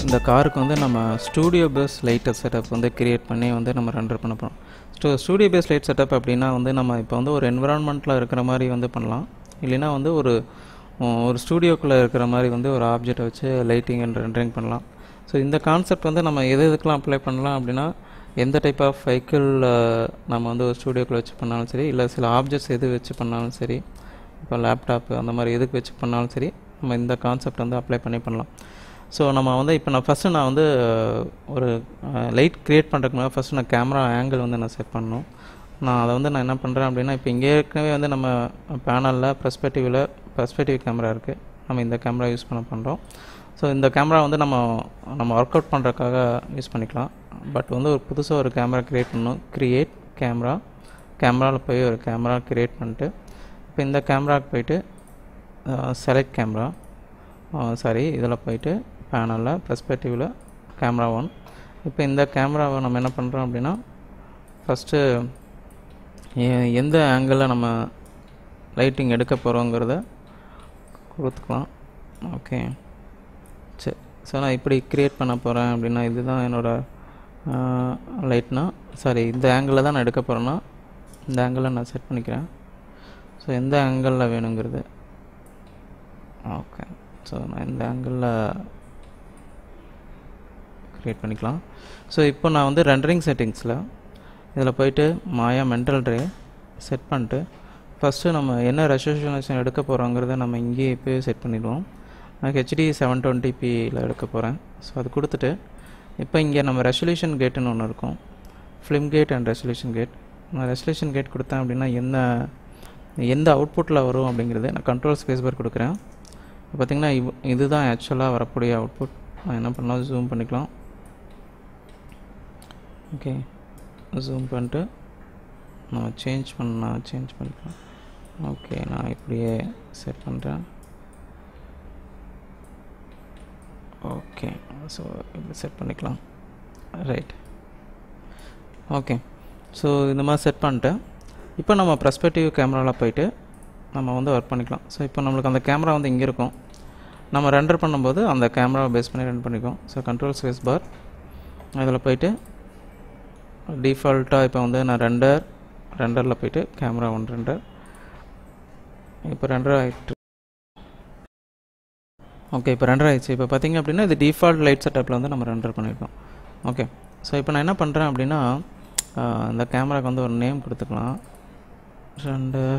இந்த காருக்கு வந்து நம்ம ஸ்டூடியோ பேஸ் லைட் செட்டப் வந்து கிரியேட் பண்ணி வந்து நம்ம ரெண்டர் பண்ண போகிறோம் ஸ்டூ ஸ்டூடியோ பேஸ் லைட் செட்டப் அப்படின்னா வந்து நம்ம இப்போ வந்து ஒரு என்விரான்மெண்ட்டில் இருக்கிற மாதிரி வந்து பண்ணலாம் இல்லைன்னா வந்து ஒரு உம், ஒரு ஸ்டூடியோக்குள்ளே இருக்கிற மாதிரி வந்து ஒரு ஆப்ஜெக்டை வச்சு லைட்டிங் அண்ட் ரெண்டரிங் பண்ணலாம் ஸோ இந்த கான்செப்ட் வந்து நம்ம எது எதுக்கெலாம் அப்ளை பண்ணலாம் அப்படின்னா எந்த டைப் ஆஃப் வெஹிக்கிள் நம்ம வந்து ஒரு ஸ்டூடியோக்குள்ளே வச்சு பண்ணாலும் சரி இல்லை சில ஆப்ஜெக்ட்ஸ் எது வச்சு பண்ணாலும் சரி இப்போ லேப்டாப் அந்த மாதிரி எதுக்கு வச்சு பண்ணாலும் சரி நம்ம இந்த கான்செப்ட் வந்து அப்ளை பண்ணி பண்ணலாம் ஸோ நம்ம வந்து இப்போ நான் ஃபஸ்ட்டு நான் வந்து அஹ், ஒரு லைட் க்ரியேட் பண்ணுறதுக்கு முன்னாடி ஃபஸ்ட்டு நான் கேமரா ஆங்கிள் வந்து நான் செட் பண்ணணும் நான் அதை வந்து நான் என்ன பண்ணுறேன் அப்படின்னா இப்போ இங்கே ஏற்கனவே வந்து நம்ம பேனலில் ப்ரெஸ்பெக்டிவில் ப்ரெஸ்பெக்டிவ் கேமரா இருக்குது நம்ம இந்த கேமரா யூஸ் பண்ண பண்ணுறோம் ஸோ இந்த கேமரா வந்து நம்ம நம்ம ஒர்க் அவுட் பண்ணுறதுக்காக யூஸ் பண்ணிக்கலாம் பட் வந்து ஒரு புதுசாக ஒரு கேமரா க்ரியேட் பண்ணணும் க்ரியேட் கேமரா கேமராவில் போய் ஒரு கேமரா க்ரியேட் பண்ணிட்டு இப்போ இந்த கேமராவுக்கு போயிட்டு செலக்ட் கேமரா சாரி இதில் போயிட்டு பேனலில் பெர்ஸ்பெக்டிவில் கேமரா ஒன் இப்போ இந்த கேமராவை நம்ம என்ன பண்ணுறோம் அப்படின்னா ஃபஸ்ட்டு எந்த ஆங்கிளில் நம்ம லைட்டிங் எடுக்க போகிறோங்கிறத கொடுத்துக்கலாம் ஓகே சரி ஸோ நான் இப்படி க்ரியேட் பண்ண போகிறேன் அப்படின்னா இதுதான் என்னோடய லைட்னா சாரி இந்த ஆங்கிளில் தான் நான் எடுக்க போகிறேன்னா இந்த ஆங்கிளில் நான் செட் பண்ணிக்கிறேன் ஸோ எந்த ஆங்கிளில் வேணுங்கிறது ஓகே ஸோ நான் இந்த ஆங்கிளில் க்ரியேட் பண்ணிக்கலாம் ஸோ இப்போ நான் வந்து ரெண்டரிங் செட்டிங்ஸில் இதில் போயிட்டு மாயா மென்டல் ட்ரே செட் பண்ணிட்டு ஃபஸ்ட்டு நம்ம என்ன ரெசல்யூஷன் எடுக்க போகிறோங்கிறத நம்ம இங்கேயே இப்போயே செட் பண்ணிடுவோம் நான் ஹெச்டி செவன் டுவெண்ட்டி பியில் எடுக்க போகிறேன் ஸோ அது கொடுத்துட்டு இப்போ இங்கே நம்ம ரெசல்யூஷன் கேட்டுன்னு ஒன்று இருக்கும் film gate and resolution gate நான் ரெசல்யூஷன் கேட் கொடுத்தேன் அப்படின்னா என்ன எந்த அவுட்புட்டில் வரும் அப்படிங்கிறது நான் கண்ட்ரோல் ஸ்பேஸ் பார் கொடுக்குறேன் இப்போ பார்த்தீங்கன்னா இவ் இதுதான் ஆக்சுவலாக வரக்கூடிய அவுட்புட் நான் என்ன பண்ணலாம் ஜூம் பண்ணிக்கலாம் ஓகே ஜூம் பண்ணிட்டு நான் சேஞ்ச் பண்ண சேஞ்ச் பண்ணிக்கலாம் ஓகே நான் இப்படியே செட் பண்ணுறேன் ஓகே ஸோ இப்படி செட் பண்ணிக்கலாம் ரைட் ஓகே ஸோ இந்த மாதிரி செட் பண்ணிட்டேன் இப்போ நம்ம ப்ரெஸ்பெக்டிவ் கேமராவில் போயிட்டு நம்ம வந்து ஒர்க் பண்ணிக்கலாம் ஸோ இப்போ நம்மளுக்கு அந்த கேமரா வந்து இங்கே இருக்கும் நம்ம ரெண்டர் பண்ணும்போது அந்த கேமராவை பேஸ் பண்ணி ரன் பண்ணிக்குவோம் ஸோ கண்ட்ரோல் ஸ்பேஸ் பார் அதில் போயிட்டு டிஃபால்ட்டாக இப்போ வந்து நான் ரெண்டர் ரெண்டரில் போயிட்டு கேமரா ஒன் ரெண்டர் இப்போ ரெண்டர் ஆகிட்டு ஓகே இப்போ ரெண்டர் ஆயிடுச்சு இப்போ பார்த்தீங்க அப்படின்னா இது டிஃபால்ட் லைட் செட்டப்பில் வந்து நம்ம ரெண்டர் பண்ணியிருக்கோம் ஓகே ஸோ இப்போ நான் என்ன பண்ணுறேன் அப்படின்னா ஆஹ், இந்த கேமராக்கு வந்து ஒரு நேம் கொடுத்துக்கலாம் render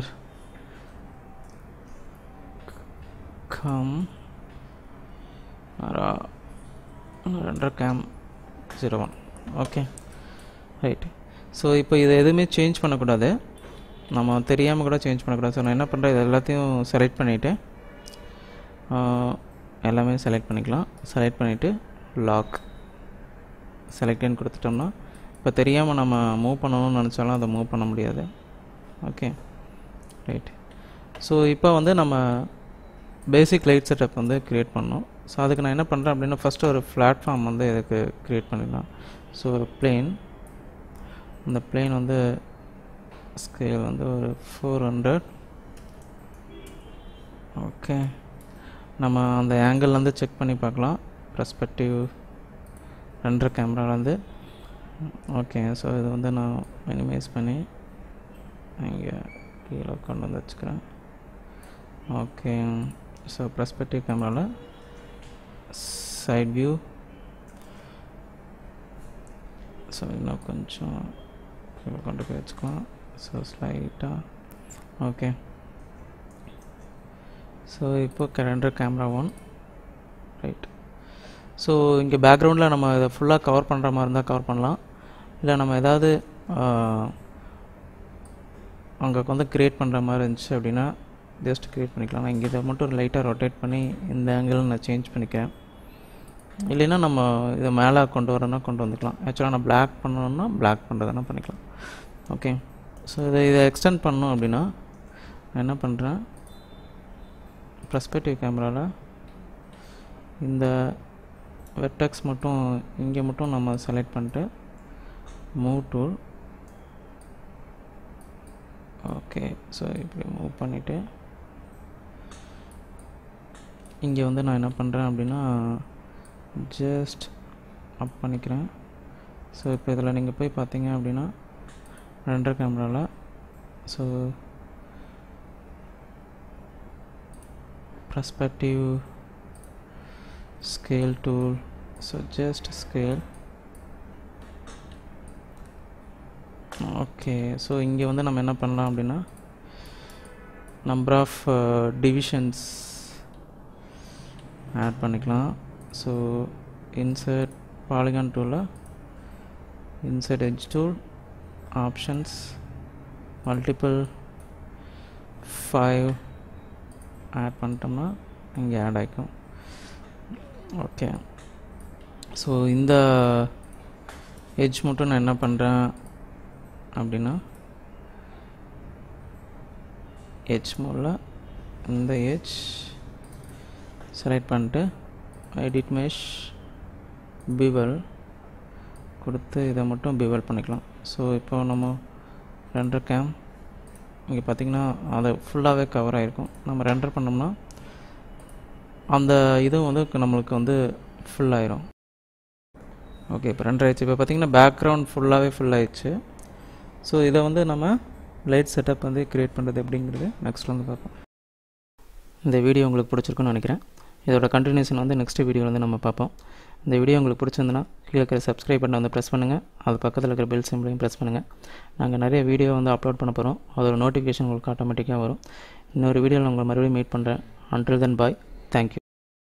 cam render cam zero one okay right so இப்போ இதை எதுவுமே சேஞ்ச் பண்ணக்கூடாது நம்ம தெரியாமல் கூட சேஞ்ச் பண்ணக்கூடாது ஸோ நான் என்ன பண்ணுறேன் இது எல்லாத்தையும் செலக்ட் பண்ணிவிட்டு எல்லாமே செலக்ட் பண்ணிக்கலாம் செலக்ட் பண்ணிவிட்டு லாக் செலக்ட்னு கொடுத்துட்டோம்னா இப்போ தெரியாமல் நம்ம மூவ் பண்ணணும்னு நினச்சாலும் அதை மூவ் பண்ண முடியாது ஓகே ரைட் ஸோ இப்போ வந்து நம்ம பேசிக் லைட் செட்டப் வந்து க்ரியேட் பண்ணோம் ஸோ அதுக்கு நான் என்ன பண்ணுறேன் அப்படின்னா ஃபஸ்ட்டு ஒரு பிளாட்ஃபார்ம் வந்து இதுக்கு க்ரியேட் பண்ணிடலாம் ஸோ ஒரு பிளேன் இந்த பிளேன் வந்து ஸ்கேல் வந்து ஒரு ஃபோர் ஹண்ட்ரட் ஓகே நம்ம அந்த ஆங்கிள்லேருந்து செக் பண்ணி பார்க்கலாம் ப்ரெஸ்பெக்டிவ் ரெண்டரை கேமராலேருந்து ஓகே ஸோ இது வந்து நான் மினிமைஸ் பண்ணி இங்கே கீழே கொண்டு வந்து வச்சுக்கிறேன் ஓகே ஸோ ப்ரெஸ்பெக்டிவ் கேமராவில் சைட் வியூ ஸோ இன்னும் கொஞ்சம் கீழே கொண்டு போய் வச்சுக்கலாம் ஸோ ஸ்லைட்டாக ஓகே ஸோ இப்போ கரண்டர் கேமரா ஒன் ரைட் ஸோ இங்கே பேக்ரவுண்டில் நம்ம இதை ஃபுல்லாக கவர் பண்ணுற மாதிரி இருந்தால் கவர் பண்ணலாம் இல்லை நம்ம ஏதாவது அங்கே வந்து க்ரியேட் பண்ணுற மாதிரி இருந்துச்சு அப்படின்னா ஜஸ்ட் க்ரியேட் பண்ணிக்கலாம் நான் இங்கே இதை மட்டும் லைட்டாக ரொட்டேட் பண்ணி இந்த ஆங்கிள் நான் சேஞ்ச் பண்ணிக்கிறேன் இல்லைன்னா நம்ம இதை மேலே கொண்டு வரணும்னா கொண்டு வந்துக்கலாம் ஆக்சுவலாக நான் பிளாக் பண்ணணும்னா பிளாக் பண்ணுறதுனா பண்ணிக்கலாம் ஓகே ஸோ இதை இதை எக்ஸ்டெண்ட் பண்ணோம் அப்படின்னா நான் என்ன பண்ணுறேன் ப்ரெஸ்பெக்டிவ் கேமராவில் இந்த வெர்டெக்ஸ் மட்டும் இங்கே மட்டும் நம்ம செலக்ட் பண்ணிட்டு மூவ் டூல் ஓகே ஸோ இப்படி மூவ் பண்ணிவிட்டு இங்கே வந்து நான் என்ன பண்ணுறேன் அப்படின்னா ஜஸ்ட் அப் பண்ணிக்கிறேன் ஸோ இப்போ இதில் நீங்கள் போய் பார்த்தீங்க அப்படின்னா ரெண்டர் கேமராவில் so perspective scale tool so just scale okay so இங்கே வந்து நம்ம என்ன பண்ணலாம் அப்படின்னா நம்பர் ஆஃப் டிவிஷன்ஸ் ஆட் பண்ணிக்கலாம் ஸோ இன்சர்ட் பாலிகான் டூலில் insert edge tool options multiple five add பண்ணிட்டோம்னா இங்கே ஆட் ஆகிக்கும் ஓகே ஸோ இந்த எட்ஜ் மட்டும் நான் என்ன பண்ணுறேன் அப்படின்னா எட்ஜ் மோடில் இந்த எட்ஜ் செலக்ட் பண்ணிட்டு எடிட் மெஷ் பிவல் கொடுத்து இதை மட்டும் பிவல் பண்ணிக்கலாம் ஸோ இப்போ நம்ம ரெண்டர் கேம் இங்கே பார்த்திங்கன்னா அது ஃபுல்லாகவே கவர் ஆகிருக்கும் நம்ம ரெண்டர் பண்ணோம்னா அந்த இதுவும் வந்து நம்மளுக்கு வந்து ஃபுல் ஆயிரும் ஓகே இப்போ ரெண்டர் ஆயிடுச்சு இப்போ பார்த்திங்கன்னா பேக்ரவுண்ட் ஃபுல்லாகவே ஃபுல் ஆயிடுச்சு ஸோ இதை வந்து நம்ம லைட் செட்டப் வந்து க்ரியேட் பண்ணுறது எப்படிங்கிறது நெக்ஸ்ட் வந்து பார்ப்போம் இந்த வீடியோ உங்களுக்கு பிடிச்சிருக்குன்னு நினைக்கிறேன் இதோட கண்டினியூஷன் வந்து நெக்ஸ்ட் வீடியோவில் வந்து நம்ம பார்ப்போம் இந்த வீடியோ உங்களுக்கு பிடிச்சிருந்துன்னா கீழே இருக்கிற சப்ஸ்கிரைப் பண்ண வந்து ப்ரெஸ் பண்ணுங்கள் அது பக்கத்தில் இருக்கிற பெல் சிம்பிளையும் ப்ரெஸ் பண்ணுங்கள் நாங்கள் நிறைய வீடியோ வந்து அப்லோட் பண்ண போகிறோம் அதோட நோட்டிஃபிகேஷன் உங்களுக்கு ஆட்டோமேட்டிக்காக வரும் இன்னொரு வீடியோவில் உங்களை மறுபடியும் மீட் பண்ணுறேன் அன்டில் தென் பாய் தேங்க்யூ